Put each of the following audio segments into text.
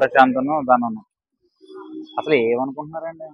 ప్రశాంతను తను అసలు ఏమనుకుంటున్నారండి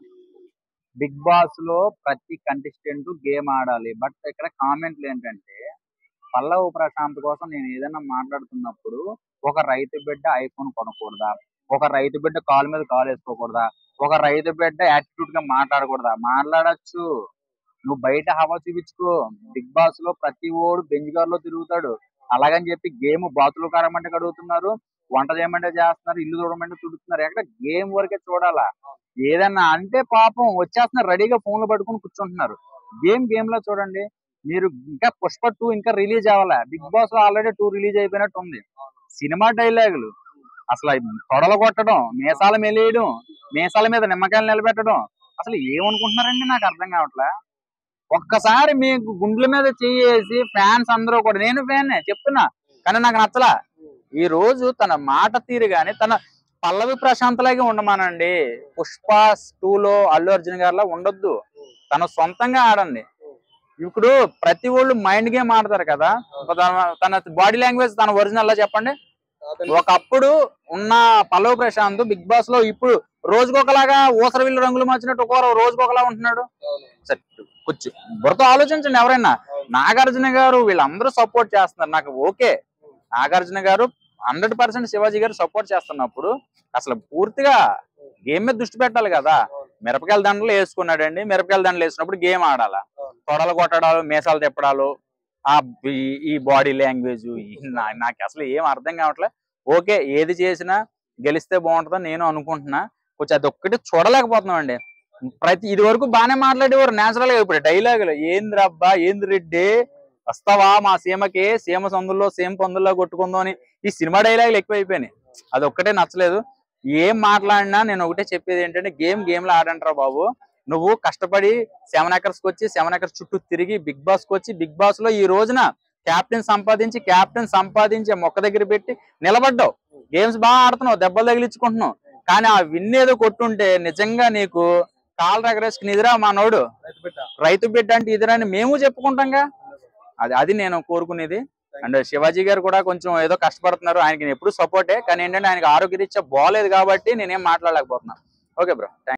big Boss లో ప్రతి కంటెస్టెంట్ గేమ్ ఆడాలి బట్ ఇక్కడ కామెంట్లు ఏంటంటే పల్లవ్ ప్రశాంత్ కోసం నేను ఏదైనా మాట్లాడుతున్నప్పుడు ఒక రైతు బిడ్డ ఐఫోన్ కొనకూడదా ఒక రైతు బిడ్డ కాలు మీద కాలు వేసుకోకూడదా ఒక రైతు బిడ్డ యాటిట్యూడ్ గా మాట్లాడకూడదా మాట్లాడచ్చు నువ్వు బయట హవా చూపించుకో బిగ్ బాస్ లో ప్రతి ఓడు బెంచ్ గార్ లో తిరుగుతాడు అలాగని చెప్పి గేమ్ బాతులు కారమంటే కడుగుతున్నారు వంట చేయమంటే చేస్తున్నారు ఇల్లు చూడమంటే తుడుతున్నారు ఎక్కడ గేమ్ వరకే చూడాలా ఏదన్నా అంటే పాపం వచ్చేస్తున్నారు రెడీగా ఫోన్లు పట్టుకుని కూర్చుంటున్నారు గేమ్ గేమ్ లో చూడండి మీరు ఇంకా పుష్ప టూ ఇంకా రిలీజ్ అవ్వాలా బిగ్ బాస్ లో ఆల్రెడీ టూ రిలీజ్ అయిపోయినట్టు ఉంది సినిమా డైలాగులు అసలు అవి తొడలు కొట్టడం మీసాల మెలేయడం మీసాల మీద నిమ్మకాయలు నిలబెట్టడం అసలు ఏమనుకుంటున్నారండి నాకు అర్థం కావట్లే ఒక్కసారి మీకు గుండెల మీద చేసి ఫ్యాన్స్ అందరూ కూడా నేను ఫ్యాన్ చెప్తున్నా కానీ నాకు నచ్చలా ఈ రోజు తన మాట తీరు గాని తన పల్లవి ప్రశాంత్ లాగే ఉండమానండి పుష్ప టూ లో అల్లు అర్జున్ గారిలా ఉండొద్దు తన సొంతంగా ఆడండి ఇప్పుడు ప్రతి ఒళ్ళు మైండ్ గేమ్ ఆడతారు కదా తన- తన బాడీ లాంగ్వేజ్ తన ఒరిజినల్ లా చెప్పండి ఒకప్పుడు ఉన్న పల్లవి ప్రశాంత్ బిగ్ బాస్ లో ఇప్పుడు రోజుకొకలాగా ఊసర విల్లు రంగులు మార్చినట్టు ఒక్కో రోజుకొకలా ఉంటున్నాడు సరే కొంచెం బుర్రతో ఆలోచించండి ఎవరైనా నాగార్జున గారు వీళ్ళందరూ సపోర్ట్ చేస్తున్నారు నాకు ఓకే నాగార్జున గారు హండ్రెడ్ పర్సెంట్ శివాజీ గారు సపోర్ట్ చేస్తున్నప్పుడు అసలు పూర్తిగా గేమ్ మీద దృష్టి పెట్టాలి కదా మిరపకాయల దండలు వేసుకున్నాడండి మిరపకాయల దండలు వేసినప్పుడు గేమ్ ఆడాలా తొడలు కొట్టడాలు మీసాలు తిప్పడాలు ఆ ఈ- ఈ బాడీ లాంగ్వేజ్ నాకు అసలు ఏం అర్థం కావట్లే ఓకే ఏది చేసినా గెలిస్తే బాగుంటుందని నేను అనుకుంటున్నా కొంచెం అది ఒక్కటి చూడలేకపోతున్నాం అండి ప్రతి ఇది వరకు బాగానే మాట్లాడేవారు నేచురల్ గా ఇప్పుడు డైలాగులు ఏంది రబ్బా ఏంది రెడ్డి వస్తావా మా సీమకి సీమ సందుల్లో సీమ పందుల్లో కొట్టుకుందాం అని ఈ సినిమా డైలాగులు ఎక్కువైపోయినాయి అది ఒక్కటే నచ్చలేదు ఏం మాట్లాడినా నేను ఒకటే చెప్పేది ఏంటంటే గేమ్ గేమ్ లో ఆడంటారా బాబు నువ్వు కష్టపడి సెవెన్ ఎకర్స్ వచ్చి సెవెన్ ఎకర్స్ చుట్టూ తిరిగి బిగ్ బాస్ కి వచ్చి బిగ్ బాస్ లో ఈ రోజున కెప్టెన్ సంపాదించి కెప్టెన్ సంపాదించి మొక్క దగ్గర పెట్టి నిలబడ్డావు గేమ్స్ బాగా ఆడుతున్నావు దెబ్బలు తగిలించుకుంటున్నావు కానీ ఆ విన్ ఏదో కొట్టుంటే నిజంగా నీకు కాల్ రగరేసుకుని ఇదిరా మా నోడు రైతు బిడ్డ అంటే ఇదిరా అని మేము చెప్పుకుంటాంగా అది అది నేను కోరుకునేది అండ్ శివాజీ గారు కూడా కొంచెం ఏదో కష్టపడుతున్నారు ఆయనకి నేను ఎప్పుడు సపోర్టే కానీ ఏంటంటే ఆయనకి ఆరోగ్య రీత్యా బాగాలేదు కాబట్టి నేనేం మాట్లాడలేకపోతున్నాను ఓకే బ్రో